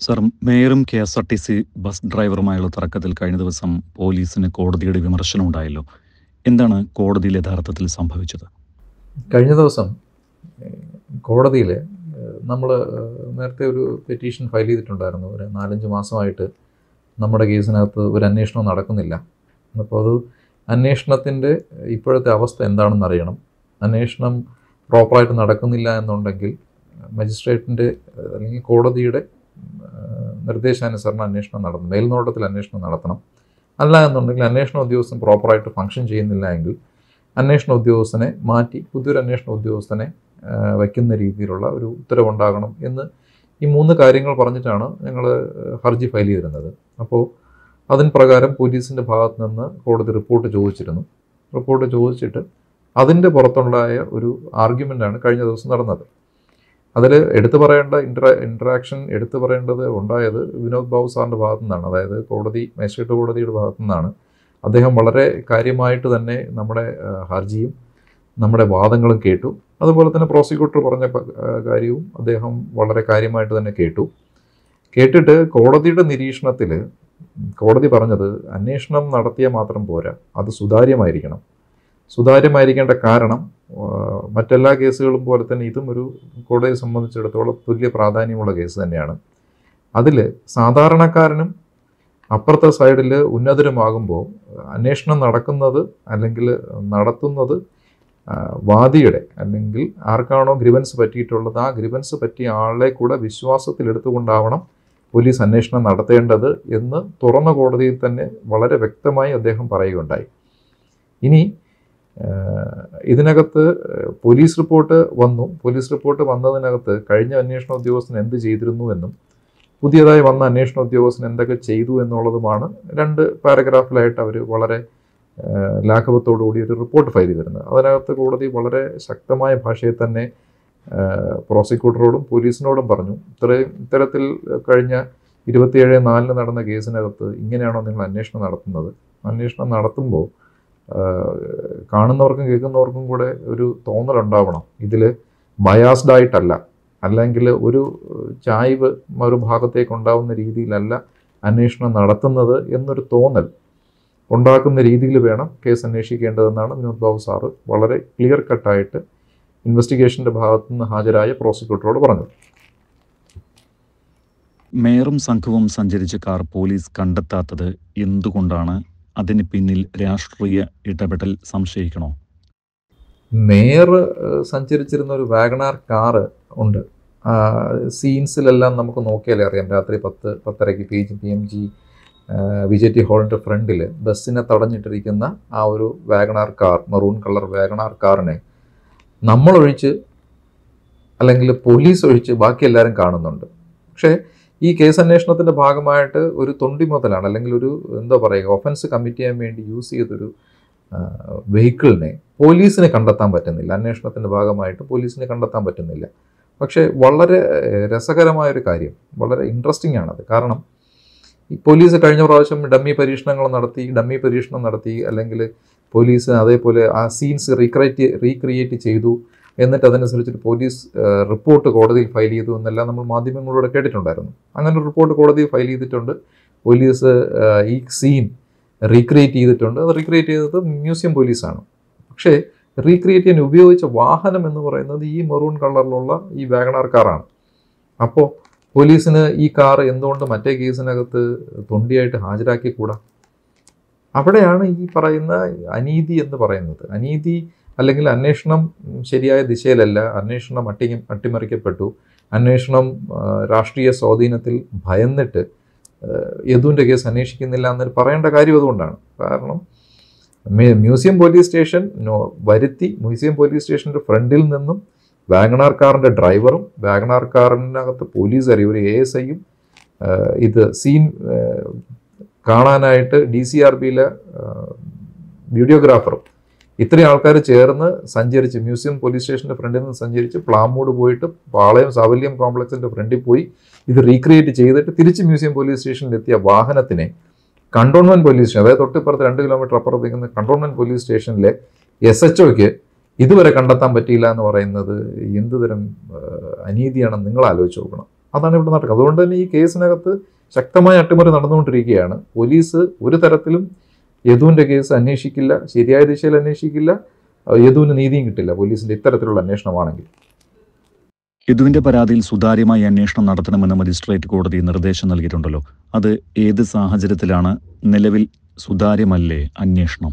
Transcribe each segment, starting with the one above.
sir മേയറും K S R T C bus ഡ്രൈവറുമായുള്ള തർക്കത്തിൽ കഴിഞ്ഞ ദിവസം പോലീസിന് കോടതിയുടെ വിമർശനം ഉണ്ടായല്ലോ എന്താണ് കോടതിയിൽ യഥാർത്ഥത്തിൽ സംഭവിച്ചത് കഴിഞ്ഞ ദിവസം കോടതിയിൽ നമ്മൾ നേരത്തെ ഒരു പെറ്റീഷൻ ഫയൽ ചെയ്തിട്ടുണ്ടായിരുന്നു ഒരു നാലഞ്ച് മാസമായിട്ട് നമ്മുടെ കേസിനകത്ത് ഒരു അന്വേഷണം നടക്കുന്നില്ല അപ്പോൾ അത് അന്വേഷണത്തിൻ്റെ ഇപ്പോഴത്തെ അവസ്ഥ എന്താണെന്ന് അറിയണം അന്വേഷണം പ്രോപ്പറായിട്ട് നടക്കുന്നില്ല എന്നുണ്ടെങ്കിൽ മജിസ്ട്രേറ്റിൻ്റെ അല്ലെങ്കിൽ കോടതിയുടെ നിർദ്ദേശാനുസരണം അന്വേഷണം നടത്തണം മേൽനോട്ടത്തിൽ അന്വേഷണം നടത്തണം അല്ല എന്നുണ്ടെങ്കിൽ അന്വേഷണ ഉദ്യോഗസ്ഥൻ പ്രോപ്പറായിട്ട് ഫങ്ഷൻ ചെയ്യുന്നില്ല എങ്കിൽ അന്വേഷണ ഉദ്യോഗസ്ഥനെ മാറ്റി പുതിയൊരു അന്വേഷണ ഉദ്യോഗസ്ഥനെ വയ്ക്കുന്ന രീതിയിലുള്ള ഒരു ഉത്തരവുണ്ടാകണം എന്ന് ഈ മൂന്ന് കാര്യങ്ങൾ പറഞ്ഞിട്ടാണ് ഞങ്ങൾ ഹർജി ഫയൽ ചെയ്തിരുന്നത് അപ്പോൾ അതിന് പ്രകാരം പോലീസിൻ്റെ ഭാഗത്ത് നിന്ന് കോടതി റിപ്പോർട്ട് ചോദിച്ചിരുന്നു റിപ്പോർട്ട് ചോദിച്ചിട്ട് അതിൻ്റെ പുറത്തുണ്ടായ ഒരു ആർഗ്യുമെൻ്റാണ് കഴിഞ്ഞ ദിവസം നടന്നത് അതിൽ എടുത്തു പറയേണ്ട ഇൻട്രാ ഇൻട്രാക്ഷൻ എടുത്തു പറയേണ്ടത് ഉണ്ടായത് വിനോദ് ബാബു സാറിൻ്റെ ഭാഗത്തു നിന്നാണ് അതായത് കോടതി മജിസ്ട്രേറ്റ് കോടതിയുടെ ഭാഗത്തു നിന്നാണ് അദ്ദേഹം വളരെ കാര്യമായിട്ട് തന്നെ നമ്മുടെ ഹർജിയും നമ്മുടെ വാദങ്ങളും കേട്ടു അതുപോലെ തന്നെ പ്രോസിക്യൂട്ടർ പറഞ്ഞ കാര്യവും അദ്ദേഹം വളരെ കാര്യമായിട്ട് തന്നെ കേട്ടു കേട്ടിട്ട് കോടതിയുടെ നിരീക്ഷണത്തിൽ കോടതി പറഞ്ഞത് അന്വേഷണം നടത്തിയാൽ മാത്രം പോരാ അത് സുതാര്യമായിരിക്കണം സുതാര്യമായിരിക്കേണ്ട കാരണം മറ്റെല്ലാ കേസുകളും പോലെ തന്നെ ഇതും ഒരു കോടതിയെ സംബന്ധിച്ചിടത്തോളം തുല്യ പ്രാധാന്യമുള്ള കേസ് തന്നെയാണ് അതിൽ സാധാരണക്കാരനും അപ്പുറത്തെ സൈഡിൽ ഉന്നതരുമാകുമ്പോൾ അന്വേഷണം നടക്കുന്നത് അല്ലെങ്കിൽ നടത്തുന്നത് വാദിയുടെ അല്ലെങ്കിൽ ആർക്കാണോ ഗ്രിവൻസ് പറ്റിയിട്ടുള്ളത് ആ ഗ്രിവൻസ് പറ്റിയ ആളെ കൂടെ വിശ്വാസത്തിലെടുത്തുകൊണ്ടാവണം പോലീസ് അന്വേഷണം നടത്തേണ്ടത് എന്ന് തുറന്ന കോടതിയിൽ തന്നെ വളരെ വ്യക്തമായി അദ്ദേഹം പറയുകയുണ്ടായി ഇനി ഇതിനകത്ത് പോലീസ് റിപ്പോർട്ട് വന്നു പോലീസ് റിപ്പോർട്ട് വന്നതിനകത്ത് കഴിഞ്ഞ അന്വേഷണ ഉദ്യോഗസ്ഥൻ എന്ത് ചെയ്തിരുന്നു എന്നും പുതിയതായി വന്ന അന്വേഷണ ഉദ്യോഗസ്ഥൻ എന്തൊക്കെ ചെയ്തു എന്നുള്ളതുമാണ് രണ്ട് പാരഗ്രാഫിലായിട്ട് അവർ വളരെ ലാഘവത്തോടുകൂടി ഒരു റിപ്പോർട്ട് ഫയൽ ചെയ്തിരുന്നത് അതിനകത്ത് കോടതി വളരെ ശക്തമായ ഭാഷയിൽ തന്നെ പ്രോസിക്യൂട്ടറോടും പോലീസിനോടും പറഞ്ഞു ഇത്രയും ഇത്തരത്തിൽ കഴിഞ്ഞ ഇരുപത്തിയേഴ് നാലിന് നടന്ന കേസിനകത്ത് ഇങ്ങനെയാണോ നിങ്ങൾ അന്വേഷണം നടത്തുന്നത് അന്വേഷണം നടത്തുമ്പോൾ കാണുന്നവർക്കും കേൾക്കുന്നവർക്കും കൂടെ ഒരു തോന്നലുണ്ടാവണം ഇതിൽ ബയാസ്ഡ് ആയിട്ടല്ല അല്ലെങ്കിൽ ഒരു ചായ്വ് മറുഭാഗത്തേക്ക് ഉണ്ടാവുന്ന രീതിയിലല്ല അന്വേഷണം നടത്തുന്നത് എന്നൊരു തോന്നൽ ഉണ്ടാക്കുന്ന രീതിയിൽ വേണം കേസ് അന്വേഷിക്കേണ്ടതെന്നാണ് വിനോദ് ബാബു സാറ് വളരെ ക്ലിയർ കട്ടായിട്ട് ഇൻവെസ്റ്റിഗേഷൻ്റെ ഭാഗത്തു നിന്ന് ഹാജരായ പ്രോസിക്യൂട്ടറോട് പറഞ്ഞത് മേയറും സംഘവും സഞ്ചരിച്ച കാർ പോലീസ് കണ്ടെത്താത്തത് എന്തുകൊണ്ടാണ് അതിന് പിന്നിൽ രാഷ്ട്രീയ ഇടപെടൽ സംശയിക്കണോ മേയർ സഞ്ചരിച്ചിരുന്ന ഒരു വാഗണാർ കാറ് ഉണ്ട് സീൻസിലെല്ലാം നമുക്ക് നോക്കിയാലേ അറിയാം രാത്രി പത്ത് പത്തരയ്ക്ക് P G P M G Vijay T ഹാളിൻ്റെ ഫ്രണ്ടിൽ ബസ്സിനെ തടഞ്ഞിട്ടിരിക്കുന്ന ആ ഒരു WagonR car maroon colour WagonR കാറിനെ നമ്മളൊഴിച്ച് അല്ലെങ്കിൽ പോലീസ് ഒഴിച്ച് ബാക്കി എല്ലാവരും കാണുന്നുണ്ട് പക്ഷേ ഈ കേസ് അന്വേഷണത്തിൻ്റെ ഭാഗമായിട്ട് ഒരു തൊണ്ടി മുതലാണ് അല്ലെങ്കിൽ ഒരു എന്താ പറയുക ഒഫൻസ് കമ്മിറ്റ് ചെയ്യാൻ വേണ്ടി യൂസ് ചെയ്തൊരു വെഹിക്കിളിനെ പോലീസിനെ കണ്ടെത്താൻ പറ്റുന്നില്ല അന്വേഷണത്തിൻ്റെ ഭാഗമായിട്ട് പോലീസിനെ കണ്ടെത്താൻ പറ്റുന്നില്ല പക്ഷേ വളരെ രസകരമായൊരു കാര്യം വളരെ ഇൻട്രസ്റ്റിംഗ് ആണത് കാരണം ഈ പോലീസ് കഴിഞ്ഞ പ്രാവശ്യം ഡമ്മി പരീക്ഷണങ്ങൾ നടത്തി ഡമ്മി പരീക്ഷണം നടത്തി അല്ലെങ്കിൽ പോലീസ് അതേപോലെ ആ സീൻസ് റീക്രിയേറ്റ് റീക്രിയേറ്റ് ചെയ്തു എന്നിട്ട് അതനുസരിച്ചിട്ട് പോലീസ് റിപ്പോർട്ട് കോടതിയിൽ ഫയൽ ചെയ്തു എന്നെല്ലാം നമ്മൾ മാധ്യമങ്ങളിലൂടെ കേട്ടിട്ടുണ്ടായിരുന്നു അങ്ങനെ ഒരു റിപ്പോർട്ട് കോടതിയിൽ ഫയൽ ചെയ്തിട്ടുണ്ട് പോലീസ് ഈ സീൻ റീക്രിയേറ്റ് ചെയ്തിട്ടുണ്ട് അത് റീക്രിയേറ്റ് ചെയ്തത് മ്യൂസിയം പോലീസാണ് പക്ഷേ റീക്രിയേറ്റ് ചെയ്യാൻ ഉപയോഗിച്ച വാഹനം എന്ന് പറയുന്നത് ഈ മെറൂൺ കളറിലുള്ള ഈ വാഗണാർ കാറാണ് അപ്പോൾ പോലീസിന് ഈ കാർ എന്തുകൊണ്ട് മറ്റേ കേസിനകത്ത് തൊണ്ടിയായിട്ട് ഹാജരാക്കിക്കൂടാ അവിടെയാണ് ഈ പറയുന്ന അനീതി എന്ന് പറയുന്നത് അനീതി അല്ലെങ്കിൽ അന്വേഷണം ശരിയായ ദിശയിലല്ല അന്വേഷണം അട്ടി അട്ടിമറിക്കപ്പെട്ടു അന്വേഷണം രാഷ്ട്രീയ സ്വാധീനത്തിൽ ഭയന്നിട്ട് യദുവിൻ്റെ കേസ് അന്വേഷിക്കുന്നില്ല എന്ന് പറയേണ്ട കാര്യം അതുകൊണ്ടാണ് കാരണം മ്യൂസിയം പോലീസ് സ്റ്റേഷൻ വരുത്തി മ്യൂസിയം പോലീസ് സ്റ്റേഷൻ്റെ ഫ്രണ്ടിൽ നിന്നും വാഗണാർ കാറിൻ്റെ ഡ്രൈവറും വാഗണാർ കാറിനകത്ത് പോലീസ് അറിയും ഒരു എ എസ് ഐയും ഇത് സീൻ കാണാനായിട്ട് ഡി സി ആർ ബിയിലെ വീഡിയോഗ്രാഫറും ഇത്രയും ആൾക്കാർ ചേർന്ന് സഞ്ചരിച്ച് മ്യൂസിയം പോലീസ് സ്റ്റേഷൻ്റെ ഫ്രണ്ടിൽ നിന്ന് സഞ്ചരിച്ച് പ്ലാമൂട് പോയിട്ട് പാളയം സാവല്യം കോംപ്ലക്സിൻ്റെ ഫ്രണ്ടിൽ പോയി ഇത് റീക്രിയേറ്റ് ചെയ്തിട്ട് തിരിച്ച് മ്യൂസിയം പോലീസ് സ്റ്റേഷനിൽ എത്തിയ വാഹനത്തിനെ കണ്ടോൺമെൻറ്റ് പോലീസ് സ്റ്റേഷൻ അതായത് തൊട്ടിപ്പുറത്ത് രണ്ട് കിലോമീറ്റർ അപ്പുറത്തേക്കുന്ന കണ്ടോൺമെൻറ്റ് പോലീസ് സ്റ്റേഷനിലെ എസ് എച്ച് ഒക്ക് ഇതുവരെ കണ്ടെത്താൻ പറ്റിയില്ല എന്ന് പറയുന്നത് എന്ത് തരം അനീതിയാണെന്ന് നിങ്ങൾ ആലോചിച്ച് നോക്കണം അതാണ് ഇവിടെ നടക്കുന്നത് അതുകൊണ്ട് തന്നെ ഈ കേസിനകത്ത് ശക്തമായ അട്ടിമറി നടന്നുകൊണ്ടിരിക്കുകയാണ് പോലീസ് ഒരു തരത്തിലും യദുവിൻ്റെ കേസ് അന്വേഷിക്കില്ല ശരിയായ ദിശയിൽ അന്വേഷിക്കില്ല അഹ് യദുവിന് നീതിയും കിട്ടില്ല പോലീസിന്റെ ഇത്തരത്തിലുള്ള അന്വേഷണമാണെങ്കിൽ യദുവിന്റെ പരാതിയിൽ സുതാര്യമായി അന്വേഷണം നടത്തണമെന്ന് മജിസ്ട്രേറ്റ് കോടതി നിർദ്ദേശം നൽകിയിട്ടുണ്ടല്ലോ അത് ഏത് സാഹചര്യത്തിലാണ് നിലവിൽ സുതാര്യമല്ലേ അന്വേഷണം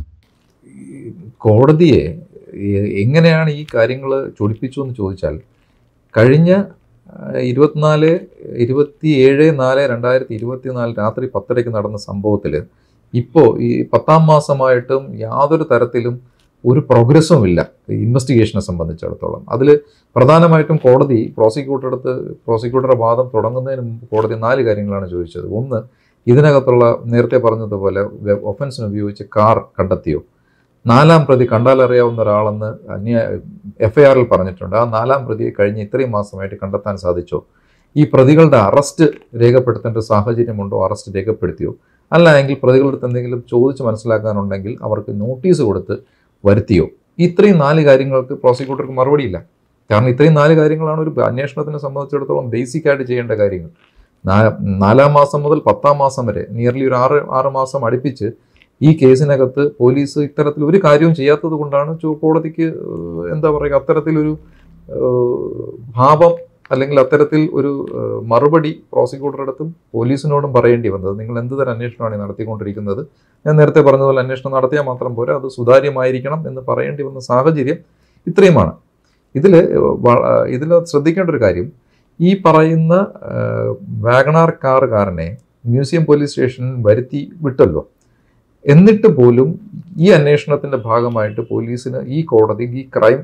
ഈ കോടതിയെ എ- എങ്ങനെയാണ് ഈ കാര്യങ്ങൾ ചൊടിപ്പിച്ചു എന്ന് ചോദിച്ചാൽ കഴിഞ്ഞ ആ, ഇരുപത്തിനാല് ഇരുപത്തി ഏഴ് നാല് രണ്ടായിരത്തി ഇരുപത്തിനാല് രാത്രി പത്തരയ്ക്ക് നടന്ന സംഭവത്തിൽ ഇപ്പോൾ ഈ പത്താം മാസമായിട്ടും യാതൊരു തരത്തിലും ഒരു പ്രോഗ്രസ്സും ഇല്ല ഇൻവെസ്റ്റിഗേഷനെ സംബന്ധിച്ചിടത്തോളം അതിൽ പ്രധാനമായിട്ടും കോടതി പ്രോസിക്യൂട്ടർ അടുത്ത് പ്രോസിക്യൂട്ടറുടെ വാദം തുടങ്ങുന്നതിന് മുമ്പ് കോടതി നാല് കാര്യങ്ങളാണ് ചോദിച്ചത് ഒന്ന് ഇതിനകത്തുള്ള നേരത്തെ പറഞ്ഞതുപോലെ ഒഫൻസിന് ഉപയോഗിച്ച് കാർ കണ്ടെത്തിയോ നാലാം പ്രതി കണ്ടാലറിയാവുന്ന ഒരാളെന്ന് അന്യ എഫ് ഐ ആറിൽ പറഞ്ഞിട്ടുണ്ട് ആ നാലാം പ്രതിയെ കഴിഞ്ഞ ഇത്രയും മാസമായിട്ട് കണ്ടെത്താൻ സാധിച്ചോ ഈ പ്രതികളുടെ അറസ്റ്റ് രേഖപ്പെടുത്തേണ്ട സാഹചര്യമുണ്ടോ അറസ്റ്റ് രേഖപ്പെടുത്തിയോ അല്ല എങ്കിൽ പ്രതികളുടെ അടുത്ത് എന്തെങ്കിലും ചോദിച്ച് മനസ്സിലാക്കാനുണ്ടെങ്കിൽ അവർക്ക് നോട്ടീസ് കൊടുത്ത് വരുത്തിയോ ഇത്രയും നാല് കാര്യങ്ങൾക്ക് പ്രോസിക്യൂട്ടർക്ക് മറുപടിയില്ല കാരണം ഇത്രയും നാല് കാര്യങ്ങളാണ് ഒരു അന്വേഷണത്തിനെ സംബന്ധിച്ചിടത്തോളം ബേസിക് ആയിട്ട് ചെയ്യേണ്ട കാര്യങ്ങൾ നാ- നാലാം മാസം മുതൽ പത്താം മാസം വരെ നിയർലി ഒരു ആറ് ആറ് മാസം അടുപ്പിച്ച് ഈ കേസിനകത്ത് പോലീസ് ഇത്തരത്തിൽ ഒരു കാര്യവും ചെയ്യാത്തത് കൊണ്ടാണ് ചോ- കോടതിക്ക് ഏഹ്, എന്താ പറയുക അത്തരത്തിലൊരു ഏഹ്, ഭാവം അല്ലെങ്കിൽ അത്തരത്തിൽ ഒരു ഏഹ്, മറുപടി പ്രോസിക്യൂട്ടറുടെ അടുത്തും പോലീസിനോടും പറയേണ്ടി വന്നത് നിങ്ങൾ എന്ത് തരം അന്വേഷണമാണ് ഈ നടത്തിക്കൊണ്ടിരിക്കുന്നത് ഞാൻ നേരത്തെ പറഞ്ഞതുപോലെ അന്വേഷണം നടത്തിയാൽ മാത്രം പോരാ അത് സുതാര്യമായിരിക്കണം എന്ന് പറയേണ്ടി വന്ന സാഹചര്യം ഇത്രയുമാണ് ഇതിൽ ഇതിൽ ശ്രദ്ധിക്കേണ്ട ഒരു കാര്യം ഈ പറയുന്ന ഏഹ്, വാഗണാർ കാറുകാരനെ മ്യൂസിയം പോലീസ് സ്റ്റേഷനിൽ വരുത്തി വിട്ടല്ലോ എന്നിട്ട് പോലും ഈ അന്വേഷണത്തിന്റെ ഭാഗമായിട്ട് പോലീസിന് ഈ കോടതി ഈ ക്രൈം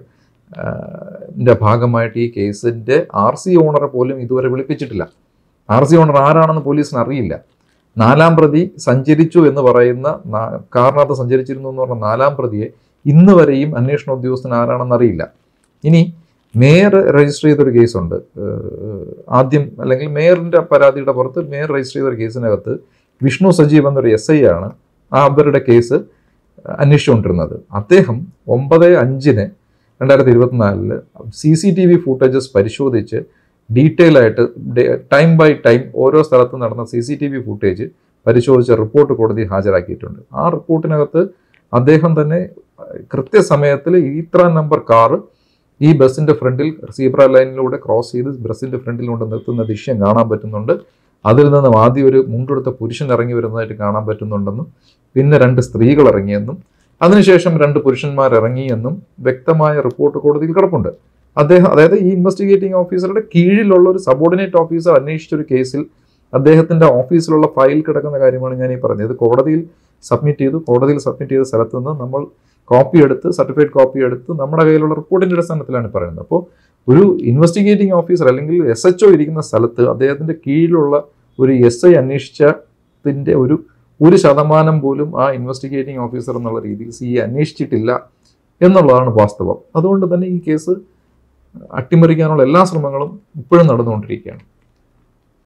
ന്റെ ഭാഗമായിട്ട് ഈ കേസിന്റെ ആർ സി ഓണറെ പോലും ഇതുവരെ വിളിപ്പിച്ചിട്ടില്ല ആർ സി ഓണർ ആരാണെന്ന് പോലീസിന് അറിയില്ല നാലാം പ്രതി സഞ്ചരിച്ചു എന്ന് പറയുന്ന നാ- കാറിനകത്ത് സഞ്ചരിച്ചിരുന്നു എന്ന് പറഞ്ഞ നാലാം പ്രതിയെ ഇന്ന് വരെയും അന്വേഷണ ഉദ്യോഗസ്ഥൻ ആരാണെന്ന് അറിയില്ല ഇനി മേയർ രജിസ്റ്റർ ചെയ്തൊരു കേസുണ്ട് ഏഹ് ആദ്യം അല്ലെങ്കിൽ മേയറിന്റെ പരാതിയുടെ പുറത്ത് മേയർ രജിസ്റ്റർ ചെയ്തൊരു കേസിനകത്ത് വിഷ്ണു സജീവ് എന്നൊരു എസ് ഐ ആണ് ആ അവരുടെ കേസ് അന്വേഷിച്ചുകൊണ്ടിരുന്നത് അദ്ദേഹം ഒമ്പത് അഞ്ചിന് രണ്ടായിരത്തി ഇരുപത്തിനാലില് C C T V footages പരിശോധിച്ച് ഡീറ്റെയിൽ ആയിട്ട് ടൈം ബൈ ടൈം ഓരോ സ്ഥലത്ത് നടന്ന C C T V footage പരിശോധിച്ച റിപ്പോർട്ട് കോടതി ഹാജരാക്കിയിട്ടുണ്ട് ആ റിപ്പോർട്ടിനകത്ത് അദ്ദേഹം തന്നെ കൃത്യസമയത്തിൽ ഇത്ര നമ്പർ കാറ് ഈ ബസ്സിന്റെ ഫ്രണ്ടിൽ സീബ്ര ലൈനിലൂടെ ക്രോസ് ചെയ്ത് ബസ്സിന്റെ ഫ്രണ്ടിൽ കൊണ്ട് നിർത്തുന്ന ദൃശ്യം കാണാൻ പറ്റുന്നുണ്ട് അതിൽ നിന്നും ആദ്യം ഒരു മുണ്ടെടുത്ത പുരുഷൻ ഇറങ്ങി വരുന്നതായിട്ട് കാണാൻ പറ്റുന്നുണ്ടെന്നും പിന്നെ രണ്ട് സ്ത്രീകൾ ഇറങ്ങിയെന്നും അതിനുശേഷം രണ്ട് പുരുഷന്മാർ ഇറങ്ങിയെന്നും വ്യക്തമായ റിപ്പോർട്ട് കോടതിയിൽ കിടപ്പുണ്ട് അദ്ദേഹം അതായത് ഈ ഇൻവെസ്റ്റിഗേറ്റിംഗ് ഓഫീസറുടെ കീഴിലുള്ള ഒരു സബോർഡിനേറ്റ് ഓഫീസർ അന്വേഷിച്ച ഒരു കേസിൽ അദ്ദേഹത്തിന്റെ ഓഫീസിലുള്ള ഫയൽ കിടക്കുന്ന കാര്യമാണ് ഞാൻ ഈ പറഞ്ഞത് ഇത് കോടതിയിൽ സബ്മിറ്റ് ചെയ്തു കോടതിയിൽ സബ്മിറ്റ് ചെയ്ത സ്ഥലത്ത് നിന്ന് നമ്മൾ കോപ്പി എടുത്ത് സർട്ടിഫൈഡ് കോപ്പി എടുത്ത് നമ്മുടെ കയ്യിലുള്ള റിപ്പോർട്ടിന്റെ അടിസ്ഥാനത്തിലാണ് പറയുന്നത് അപ്പോൾ ഒരു ഇൻവെസ്റ്റിഗേറ്റിംഗ് ഓഫീസർ അല്ലെങ്കിൽ എസ് എച്ച് ഒ ഇരിക്കുന്ന സ്ഥലത്ത് അദ്ദേഹത്തിന്റെ കീഴിലുള്ള ഒരു എസ് ഐ അന്വേഷിച്ചതിന്റെ ഒരു ഒരു ശതമാനം പോലും ആ ഇൻവെസ്റ്റിഗേറ്റിംഗ് ഓഫീസർ എന്നുള്ള രീതിയിൽ സി അന്വേഷിച്ചിട്ടില്ല എന്നുള്ളതാണ് വാസ്തവം അതുകൊണ്ട് തന്നെ ഈ കേസ് അട്ടിമറിക്കാനുള്ള എല്ലാ ശ്രമങ്ങളും ഇപ്പോഴും നടന്നുകൊണ്ടിരിക്കുകയാണ്